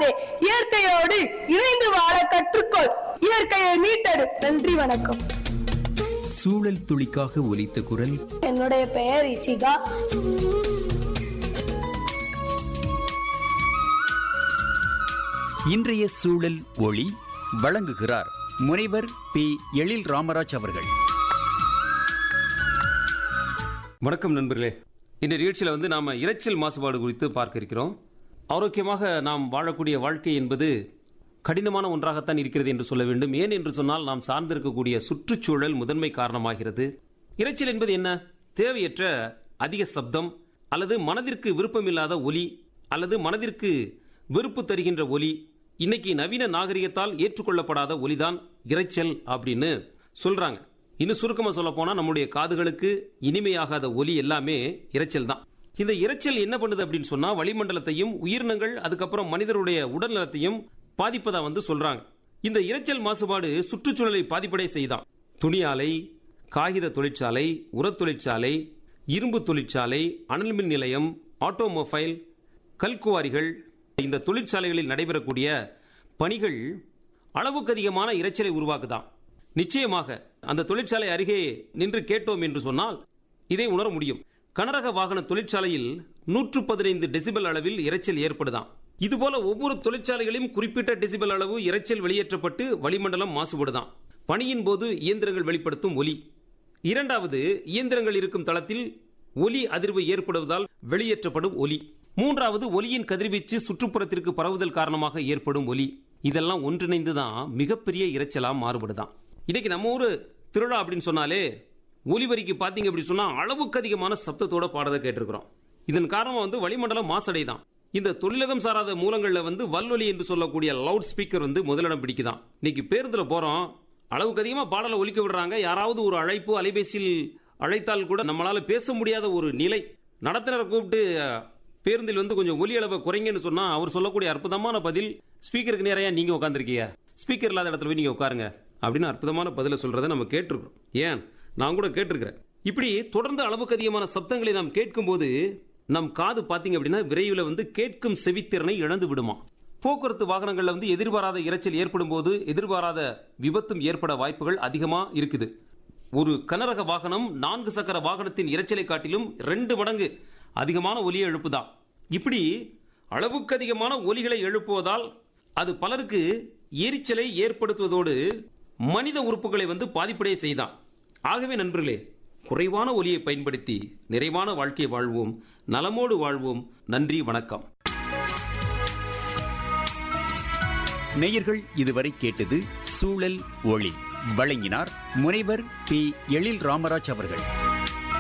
வாழாதே இயற்கையோடு இணைந்து வாழ கற்றுக்கொள் இயற்கையை மீட்டெடு நன்றி வணக்கம் சூழல் துளிக்காக ஒலித்த குரல் என்னுடைய பெயர் இசிகா இன்றைய சூழல் ஒளி வழங்குகிறார் முனைவர் பி எழில் ராமராஜ் அவர்கள் வணக்கம் நண்பர்களே இந்த நிகழ்ச்சியில் வந்து நாம் இரைச்சல் மாசுபாடு குறித்து பார்க்க இருக்கிறோம் ஆரோக்கியமாக நாம் வாழக்கூடிய வாழ்க்கை என்பது கடினமான ஒன்றாகத்தான் இருக்கிறது என்று சொல்ல வேண்டும் ஏன் என்று சொன்னால் நாம் சார்ந்திருக்கக்கூடிய சுற்றுச்சூழல் முதன்மை காரணமாகிறது இரைச்சல் என்பது என்ன தேவையற்ற அதிக சப்தம் அல்லது மனதிற்கு விருப்பமில்லாத ஒலி அல்லது மனதிற்கு வெறுப்பு தருகின்ற ஒலி இன்னைக்கு நவீன நாகரிகத்தால் ஏற்றுக்கொள்ளப்படாத ஒலிதான் இரைச்சல் அப்படின்னு சொல்றாங்க இன்னும் சுருக்கமா சொல்ல போனா நம்முடைய காதுகளுக்கு இனிமையாகாத ஒலி எல்லாமே இரைச்சல் தான் இந்த இரைச்சல் என்ன பண்ணுது அப்படின்னு சொன்னா வளிமண்டலத்தையும் உயிரினங்கள் அதுக்கப்புறம் மனிதருடைய உடல் நலத்தையும் பாதிப்பதா வந்து சொல்றாங்க இந்த இரைச்சல் மாசுபாடு சுற்றுச்சூழலை பாதிப்படை செய்தான் துணி ஆலை காகித தொழிற்சாலை உரத் தொழிற்சாலை இரும்பு தொழிற்சாலை அனல் மின் நிலையம் ஆட்டோமொபைல் கல்குவாரிகள் இந்த தொழிற்சாலைகளில் நடைபெறக்கூடிய பணிகள் அளவுக்கு அதிகமான இரைச்சலை உருவாக்குதான் நிச்சயமாக அந்த தொழிற்சாலை அருகே நின்று கேட்டோம் என்று சொன்னால் இதை உணர முடியும் கனரக வாகன தொழிற்சாலையில் நூற்று பதினைந்து டெசிபல் அளவில் இரைச்சல் ஏற்படுதாம் இதுபோல ஒவ்வொரு தொழிற்சாலைகளிலும் குறிப்பிட்ட டெசிபல் அளவு இரைச்சல் வெளியேற்றப்பட்டு வளிமண்டலம் மாசுபடுதாம் பணியின் போது இயந்திரங்கள் வெளிப்படுத்தும் ஒலி இரண்டாவது இயந்திரங்கள் இருக்கும் தளத்தில் ஒலி அதிர்வு ஏற்படுவதால் வெளியேற்றப்படும் ஒலி மூன்றாவது ஒலியின் கதிர்வீச்சு சுற்றுப்புறத்திற்கு பரவுதல் காரணமாக ஏற்படும் ஒலி இதெல்லாம் ஒன்றிணைந்து தான் மிகப்பெரிய இரைச்சலா மாறுபடுதான் இன்னைக்கு நம்ம ஊரு திருவிழா அப்படின்னு சொன்னாலே ஒலிவரிக்கு பாத்தீங்க அப்படி சொன்னா அளவுக்கு அதிகமான சப்தத்தோட பாடதை கேட்டிருக்கிறோம் இதன் காரணமா வந்து வளிமண்டலம் மாசடைதான் இந்த தொழிலகம் சாராத மூலங்கள்ல வந்து வல்வொலி என்று சொல்லக்கூடிய லவுட் ஸ்பீக்கர் வந்து முதலிடம் பிடிக்குதான் இன்னைக்கு பேருந்துல போறோம் அளவுக்கு அதிகமா பாடலை ஒலிக்க விடுறாங்க யாராவது ஒரு அழைப்பு அலைபேசியில் அழைத்தால் கூட நம்மளால பேச முடியாத ஒரு நிலை நடத்துனரை கூப்பிட்டு அஹ், பேருந்தில் வந்து கொஞ்சம் ஒலி அளவை குறைங்கன்னு சொன்னா அவர் சொல்லக்கூடிய அற்புதமான பதில் ஸ்பீக்கருக்கு நேரையா நீங்க உட்காந்துருக்கீங்க ஸ்பீக்கர் இல்லாத இடத்துல போய் நீங்க உட்காருங்க அப்படின்னு அற்புதமான பதில சொல்றதை நம்ம கேட்டிருக்கிறோம் ஏன் நான் கூட கேட்டிருக்கிறேன் இப்படி தொடர்ந்து அளவுக்கு அதிகமான சப்தங்களை நாம் கேட்கும்போது நம் காது பாத்தீங்க அப்படின்னா விரைவில் வந்து கேட்கும் செவித்திறனை இழந்து விடுமா போக்குவரத்து வாகனங்கள்ல வந்து எதிர்பாராத இரைச்சல் ஏற்படும் போது எதிர்பாராத விபத்தும் ஏற்பட வாய்ப்புகள் அதிகமா இருக்குது ஒரு கனரக வாகனம் நான்கு சக்கர வாகனத்தின் இரைச்சலை காட்டிலும் ரெண்டு மடங்கு அதிகமான ஒலியை எழுப்புதான் இப்படி அளவுக்கு அதிகமான ஒலிகளை எழுப்புவதால் அது பலருக்கு எரிச்சலை ஏற்படுத்துவதோடு மனித உறுப்புகளை வந்து பாதிப்படைய செய்தான் ஆகவே நண்பர்களே குறைவான ஒலியை பயன்படுத்தி நிறைவான வாழ்க்கை வாழ்வோம் நலமோடு வாழ்வோம் நன்றி வணக்கம் நேயர்கள் இதுவரை கேட்டது சூழல் ஒளி வழங்கினார் முனைவர் பி எழில் ராமராஜ் அவர்கள்